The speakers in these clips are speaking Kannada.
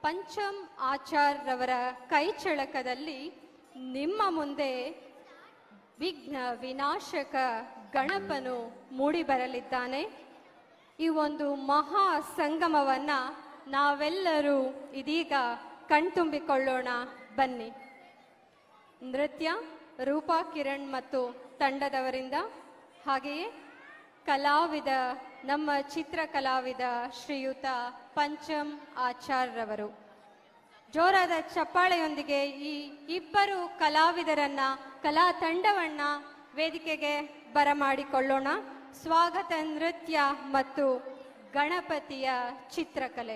ಪಂಚಮ್ ಆಚಾರ್ರವರ ಕೈಚಳಕದಲ್ಲಿ ನಿಮ್ಮ ಮುಂದೆ ವಿಘ್ನ ವಿನಾಶಕ ಗಣಪನು ಮೂಡಿ ಬರಲಿದ್ದಾನೆ ಈ ಒಂದು ಮಹಾ ಸಂಗಮವನ್ನ ನಾವೆಲ್ಲರೂ ಇದೀಗ ಕಣ್ತುಂಬಿಕೊಳ್ಳೋಣ ಬನ್ನಿ ನೃತ್ಯ ರೂಪಾ ಕಿರಣ್ ಮತ್ತು ತಂಡದವರಿಂದ ಹಾಗೆಯೇ ಕಲಾವಿದ ನಮ್ಮ ಚಿತ್ರ ಕಲಾವಿದ ಶ್ರೀಯುತ ಪಂಚಮ್ ಆಚಾರ್ರವರು ಜೋರಾದ ಚಪ್ಪಾಳೆಯೊಂದಿಗೆ ಈ ಇಬ್ಬರು ಕಲಾವಿದರನ್ನ ಕಲಾ ತಂಡವನ್ನ ವೇದಿಕೆಗೆ ಬರಮಾಡಿಕೊಳ್ಳೋಣ ಸ್ವಾಗತ ನೃತ್ಯ ಮತ್ತು ಗಣಪತಿಯ ಚಿತ್ರಕಲೆ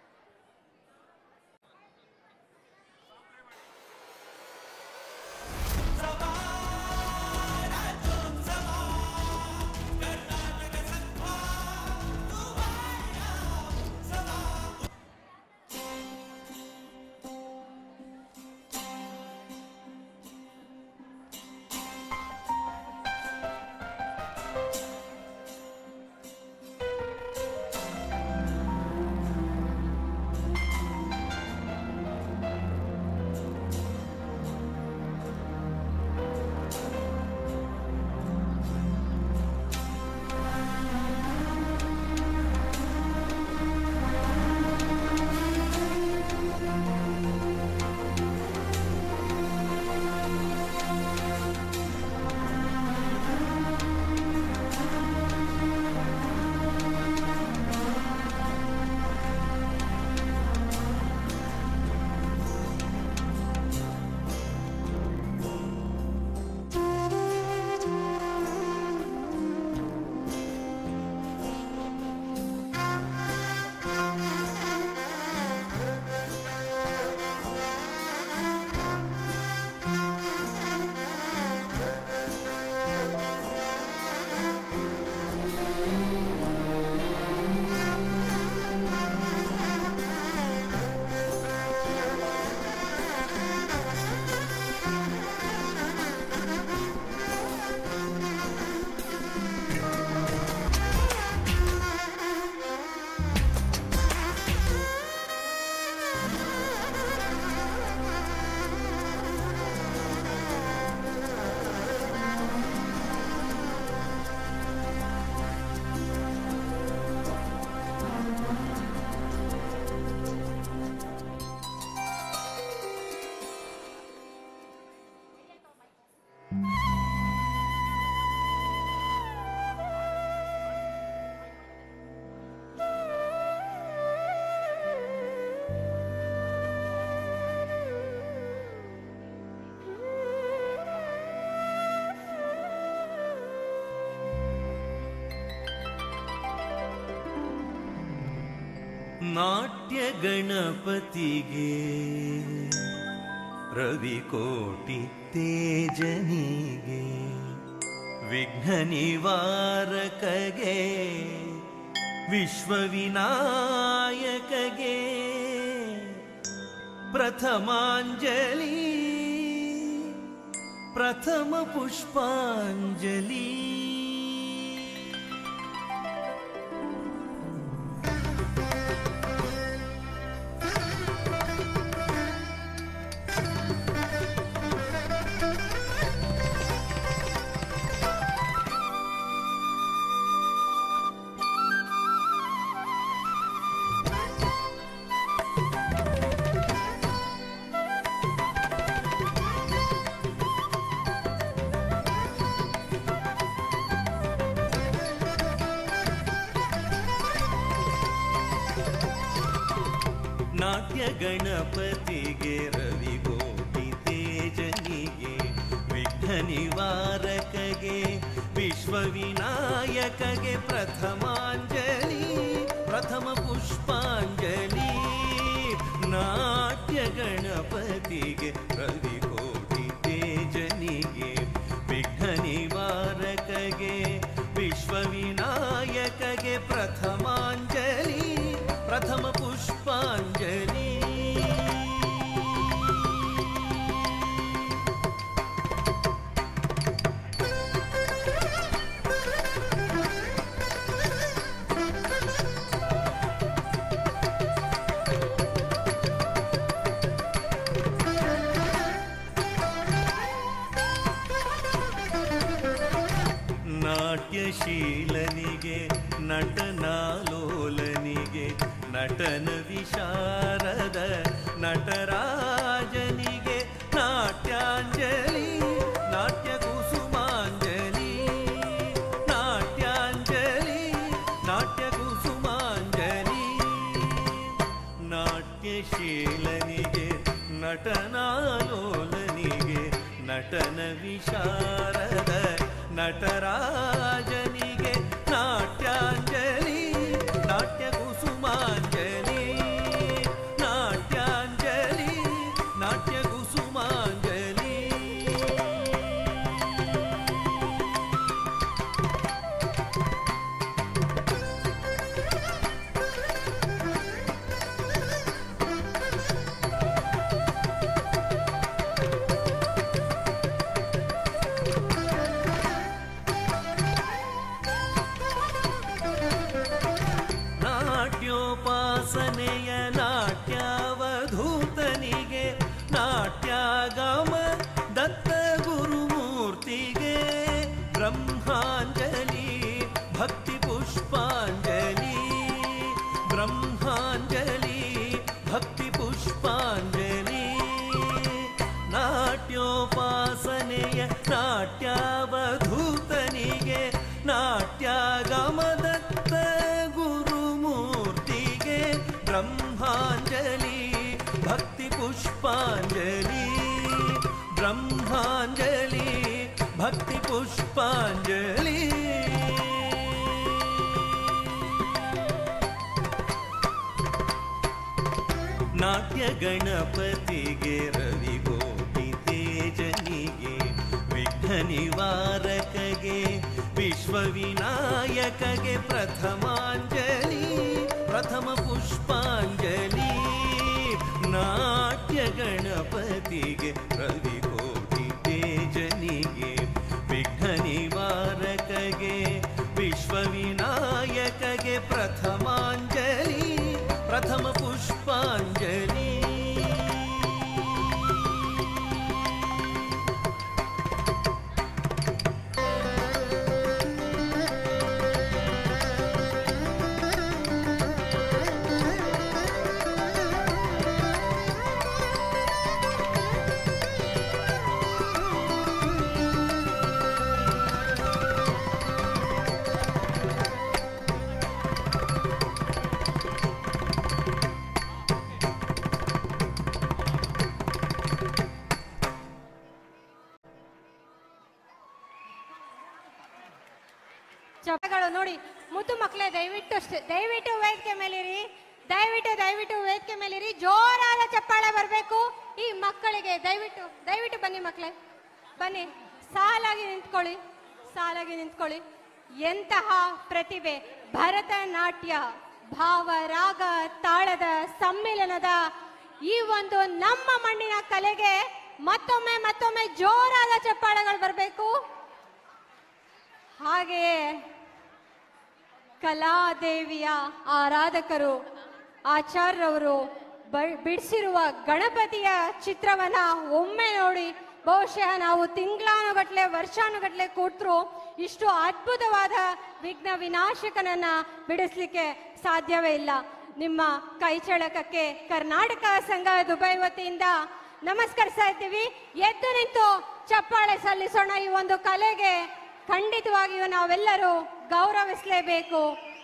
ನಾಟ್ಯ ಗಣಪತಿಗೆ ರವಿಕೋಟಿ ತೇಜನಿಗೆ ವಿಘ್ನ ನಿವಾರಕಗೆ ವಿಶ್ವವಿನಾಯಕಗೆ ಪ್ರಥಮಾಂಜಲಿ ಪ್ರಥಮ ಪುಷ್ಪಾಂಜಲಿ ನಾಟ್ಯ ಗಣಪತಿಗೆ ರವಿಗೋಟಿ ತೇಜನಿಗೆ ವಿಘ್ನ ನಿವಾರಕಗೆ ವಿಶ್ವವಿನಾಯಕಗೆ ಪ್ರಥಮಾಂಜಲಿ ಪ್ರಥಮ ಪುಷ್ಪಾಂಜಲಿ ನಾಟ್ಯ ಗಣಪತಿಗೆ ರವಿಕೋಟಿ ತೇಜನಿಗೆ ವಿಘ್ನ ನಿವಾರಕಗೆ ವಿಶ್ವವಿನಾಯಕಗೆ ಪ್ರಥಮಾಂಜಲಿ ಪ್ರಥಮ ಪುಷ್ಪಾಂಜಲಿ ನಾಟ್ಯಶೀಲನಿಗೆ ನಟನಾಲೋಲನಿಗೆ ನಟನ ವಿಶಾರದ ನಟರಾಜನಿಗೆ ನಾಟ್ಯಾಂಜಲಿ ನಾಟ್ಯ ಕುಸುಮಾಂಜಲಿ ನಾಟ್ಯಾಂಜಲಿ ನಾಟ್ಯ ಕುಸುಮಾಂಜಲಿ ನಾಟ್ಯಶೀಲನಿಗೆ ನಟನಾಲೋಲನಿಗೆ ನಟನ ವಿಶಾರದ ನಟರಾಜನಿಗೆ ನಾಟ್ಯಾಂಜಲಿ ನಾಟ್ಯ ಕುಸುಮಾಂಜಲಿ ನಾಟ್ಯಾಂಜಲಿ ನಾಟ್ಯ ಕುಸುಮಾಂಜಲಿ ನಾಟ್ಯೋಪಾಸನೆಯ ನಾಟ್ಯಾವಧೂತನಿಗೆ ನಾಟ್ಯಾಗಮ ದತ್ತ ಗುರುಮೂರ್ತಿಗೆ ಬ್ರಹ್ಮಾಂಜಲಿ ಭಕ್ತಿ ಪುಷ್ಪಾಂಜಲಿ ಬ್ರಹ್ಮಾಂಜಲಿ ಭಕ್ತಿ ಪುಷ್ಪಾಂಜಲಿ ನಾಟ್ಯೋಪಾಸನೆಯ ನಾಟ್ಯಾವಧೂತನಿಗೆ ನಾಟ್ಯಾಗಮದತ್ತ ಗುರುಮೂರ್ತಿಗೆ ಬ್ರಹ್ಮಾಂಜಲಿ ಭಕ್ತಿ ಪುಷ್ಪಾಂಜಲಿ ಬ್ರಹ್ಮಾಂಜಲಿ ಭಕ್ತಿ ಪುಷ್ಪಾಂಜಲಿ ನಾಟ್ಯ ಗಣಪತಿಗೆ ರವಿಗೋಟಿ ತೇಜನಿಗೆ ವಿಘ್ನ ನಿವಾರಕಗೆ ವಿಶ್ವ ವಿನಾಯಕಗೆ ಪ್ರಥಮಾಂಜಲಿ ಪ್ರಥಮ ಪುಷ್ಪಾಂಜಲಿ ನಾಟ್ಯ ಗಣಪತಿಗೆ ರವಿಗೋಟಿ ತೇಜನಿಗೆ ವಿಘ್ನ ನಿವಾರಕಗೆ ವಿಶ್ವ ವಿನಾಯಕಗೆ ಪ್ರಥಮಾಂಜಲಿ ಪ್ರಥಮ ಪುಷ್ಪಾಂಜಲಿ ಚಪಗಳು ನೋಡಿ ಮುದ್ದು ಮಕ್ಕಳೇ ದಯವಿಟ್ಟು ಸ್ಟ್- ದಯವಿಟ್ಟು ವೇದಿಕೆ ಮೇಲಿರಿ ದಯವಿಟ್ಟು ದಯವಿಟ್ಟು ವೇದಿಕೆ ಮೇಲಿರಿ ಜೋರಾದ ಚಪ್ಪಾಳೆ ಬರಬೇಕು ಈ ಮಕ್ಕಳಿಗೆ ದಯವಿಟ್ಟು ದಯವಿಟ್ಟು ಬನ್ನಿ ಮಕ್ಕಳೇ ಬನ್ನಿ ಸಾಲಾಗಿ ನಿಂತ್ಕೊಳ್ಳಿ ಸಾಲಾಗಿ ನಿಂತ್ಕೊಳ್ಳಿ ಎಂತಹ ಪ್ರತಿಭೆ ಭರತನಾಟ್ಯ ಭಾವ ರಾಗ ತಾಳದ ಸಮ್ಮಿಲನದ ಈ ಒಂದು ನಮ್ಮ ಮಣ್ಣಿನ ಕಲೆಗೆ ಮತ್ತೊಮ್ಮೆ ಮತ್ತೊಮ್ಮೆ ಜೋರಾದ ಚಪ್ಪಾಳೆಗಳು ಬರಬೇಕು ಹಾಗೆಯೇ ಕಲಾದೇವಿಯ ಆರಾಧಕರು ಆಚಾರ್ಯರವರು ಬ- ಬಿಡಿಸಿರುವ ಗಣಪತಿಯ ಚಿತ್ರವನ್ನ ಒಮ್ಮೆ ನೋಡಿ ಬಹುಶಃ ನಾವು ತಿಂಗಳಾನುಗಟ್ಲೆ ವರ್ಷಾನುಗಟ್ಲೆ ಕೂತ್ರು ಇಷ್ಟು ಅದ್ಭುತವಾದ ವಿಘ್ನ ವಿನಾಶಕನನ್ನ ಬಿಡಿಸ್ಲಿಕ್ಕೆ ಸಾಧ್ಯವೇ ಇಲ್ಲ ನಿಮ್ಮ ಕೈಚಳಕಕ್ಕೆ ಕರ್ನಾಟಕ ಸಂಘ ದುಬೈ ವತಿಯಿಂದ ನಮಸ್ಕರಿಸ್ತಾ ಇದ್ದೀವಿ ಎದ್ದು ನಿಂತು ಚಪ್ಪಾಳೆ ಸಲ್ಲಿಸೋಣ ಈ ಒಂದು ಕಲೆಗೆ ಖಂಡಿತವಾಗಿಯೂ ನಾವೆಲ್ಲರೂ ಗೌರವಿಸಲೇಬೇಕು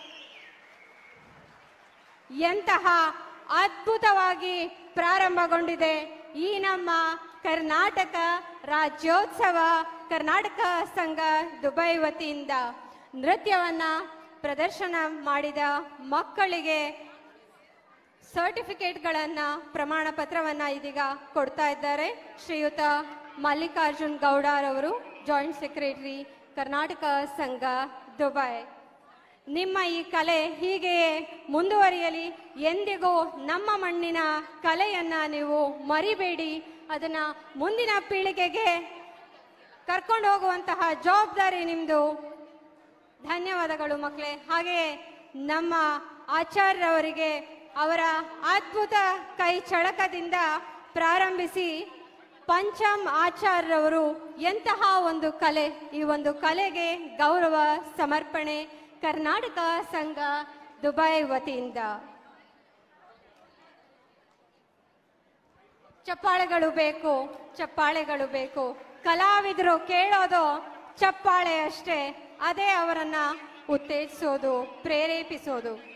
ಎಂತಹ ಅದ್ಭುತವಾಗಿ ಪ್ರಾರಂಭಗೊಂಡಿದೆ ಈ ನಮ್ಮ ಕರ್ನಾಟಕ ರಾಜ್ಯೋತ್ಸವ ಕರ್ನಾಟಕ ಸಂಘ ದುಬೈ ವತಿಯಿಂದ ನೃತ್ಯವನ್ನ ಪ್ರದರ್ಶನ ಮಾಡಿದ ಮಕ್ಕಳಿಗೆ ಸರ್ಟಿಫಿಕೇಟ್ಗಳನ್ನ ಪ್ರಮಾಣ ಪತ್ರವನ್ನ ಇದೀಗ ಕೊಡ್ತಾ ಇದ್ದಾರೆ ಶ್ರೀಯುತ ಮಲ್ಲಿಕಾರ್ಜುನ್ ಗೌಡರವರು joint secretary Karnataka Sangha Dubai ನಿಮ್ಮ ಈ ಕಲೆ ಹೀಗೆಯೇ ಮುಂದುವರಿಯಲಿ ಎಂದಿಗೂ ನಮ್ಮ ಮಣ್ಣಿನ ಕಲೆಯನ್ನ ನೀವು ಮರಿಬೇಡಿ ಅದನ್ನ ಮುಂದಿನ ಪೀಳಿಗೆಗೆ ಕರ್ಕೊಂಡು ಹೋಗುವಂತಹ ಜವಾಬ್ದಾರಿ ನಿಮ್ದು ಧನ್ಯವಾದಗಳು ಮಕ್ಕಳೇ ಹಾಗೆಯೇ ನಮ್ಮ ಆಚಾರ್ಯರವರಿಗೆ ಅವರ ಅದ್ಭುತ ಕೈ ಚಳಕದಿಂದ ಪ್ರಾರಂಭಿಸಿ ಪಂಚಮ್ ಆಚಾರ್ಯರವರು ಎಂತಹ ಒಂದು ಕಲೆ ಈ ಒಂದು ಕಲೆಗೆ ಗೌರವ ಸಮರ್ಪಣೆ ಕರ್ನಾಟಕ ಸಂಘ ದುಬೈ ವತಿಯಿಂದ ಚಪ್ಪಾಳೆಗಳು ಬೇಕು ಚಪ್ಪಾಳೆಗಳು ಬೇಕು ಕಲಾವಿದರು ಕೇಳೋದು ಚಪ್ಪಾಳೆ ಅಷ್ಟೇ ಅದೇ ಅವರನ್ನ ಉತ್ತೇಜಿಸೋದು ಪ್ರೇರೇಪಿಸೋದು